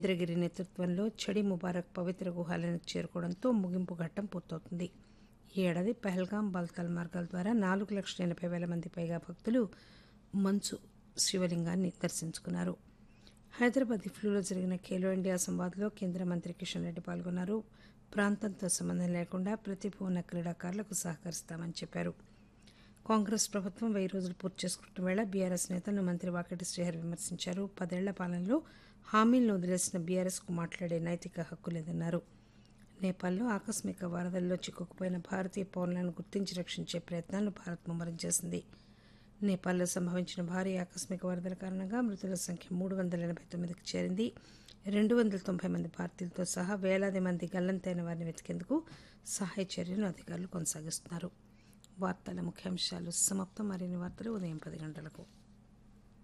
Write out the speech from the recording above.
ఇంద్రగిరి నేతృత్వంలో చడి ముబారక్ పవిత్ర గుహాలకు చేరుకోవడంతో ముగింపు ఘట్టం పూర్తవుతుంది ఈ ఏడాది పహల్గాం బాల్తాల్ మార్గాల ద్వారా నాలుగు లక్షల ఎనభై వేల మంది పైగా భక్తులు మంచు శివలింగాన్ని దర్శించుకున్నారు హైదరాబాద్ ఇఫ్లూలో జరిగిన ఖేలో ఇండియా సంవాద్లో కేంద్ర మంత్రి కిషన్ రెడ్డి పాల్గొన్నారు ప్రాంతంతో సంబంధం లేకుండా ప్రతిభ ఉన్న క్రీడాకారులకు సహకరిస్తామని చెప్పారు కాంగ్రెస్ ప్రభుత్వం వెయ్యి రోజులు పూర్తి చేసుకుంటున్న వేళ బీఆర్ఎస్ నేతలను మంత్రి వాకటి శ్రీహరి విమర్శించారు పదేళ్ల పాలనలో హామీలను వదిలేసిన బీఆర్ఎస్కు మాట్లాడే నైతిక హక్కు లేదన్నారు నేపాల్లో ఆకస్మిక వరదల్లో చిక్కుకుపోయిన భారతీయ పౌరులను గుర్తించి రక్షించే ప్రయత్నాలను భారత్ ముమ్మరం చేసింది నేపాల్లో సంభవించిన భారీ ఆకస్మిక వరదల కారణంగా మృతుల సంఖ్య మూడు వందల ఎనభై తొమ్మిదికి చేరింది రెండు వందల తొంభై మంది భారతీయులతో సహా వేలాది మంది గల్లంతైన వారిని వెతికేందుకు సహాయ చర్యలను అధికారులు కొనసాగిస్తున్నారు వార్తల ముఖ్యాంశాలు సమాప్తం మరిన్ని వార్తలు ఉదయం పది గంటలకు